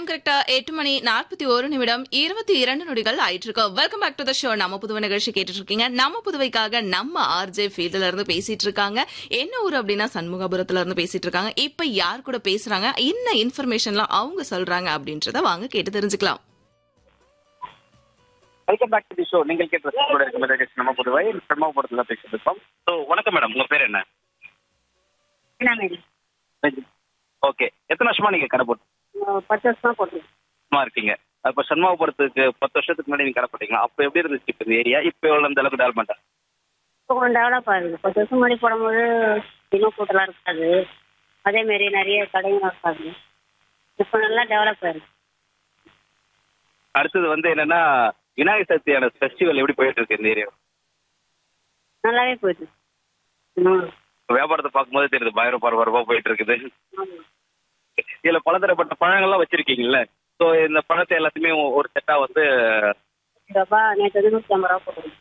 நேரம் கரெக்டா எட்டு மணி நாற்பத்தி ஒரு நிமிடம் இருபத்தி இரண்டு நொடிகள் ஆயிட்டு இருக்கோம் welcome back to the show நம்ம புதுவை நிகழ்ச்சி கேட்டுட்டு இருக்கீங்க நம்ம புதுவைக்காக நம்ம ஆர்ஜே ஃபீல்ட்ல இருந்து பேசிட்டு இருக்காங்க என்ன ஊர் அப்படின்னா சண்முகபுரத்துல இருந்து பேசிட்டு இருக்காங்க இப்ப யார் கூட பேசுறாங்க என்ன இன்ஃபர்மேஷன்லாம் அவங்க சொல்றாங்க அப்படின்றத வாங்க கேட்டு தெரிஞ்சுக்கலாம் welcome back to the show நீங்கள் கேட்டு கூட இருக்க மெதகேஷ் நம்ம புதுவை பிரம்மபுரத்துல பேசிட்டு இருக்கோம் ஸோ வணக்கம் மேடம் உங்க பேர் என்ன என்ன மேடம் ஓகே எத்தனை வருஷமா நீங்க கடை போட்டு பத்து வருஷமா போட்டிருக்கேன் சும்மா இருக்கீங்க அப்ப சண்முகபுரத்துக்கு பத்து வருஷத்துக்கு முன்னாடி நீங்க கடை போட்டீங்க அப்ப எப்படி இருந்துச்சு இப்ப இந்த ஏரியா இப்ப எவ்வளவு அந்த அளவுக்கு டெவலப்மெண்ட் இப்போ கொஞ்சம் டெவலப் ஆகுது பத்து வருஷம் முன்னாடி போடும்போது இன்னும் கூட்டலாம் இருக்காது அதே மாதிரி நிறைய கடைகள் இருக்காது இப்போ நல்லா டெவலப் ஆயிருக்கு அடுத்தது வந்து என்னன்னா விநாயகர் சதுர்த்தியான ஃபெஸ்டிவல் எப்படி போயிட்டு இருக்கு இந்த ஏரியா நல்லாவே போயிட்டு ம் வியாபாரத்தை பார்க்கும்போது தெரியுது பயங்கர பரபரப்பா போயிட்டு இருக்குது ஆமாம் இதுல பலதரப்பட்ட பழங்கள்லாம் வச்சிருக்கீங்கல்ல ஸோ இந்த பழத்தை எல்லாத்தையுமே ஒரு செட்டா வந்து ரூபா நேற்று வந்து நூற்றி ஐம்பது ரூபா போட்டுருக்கேன்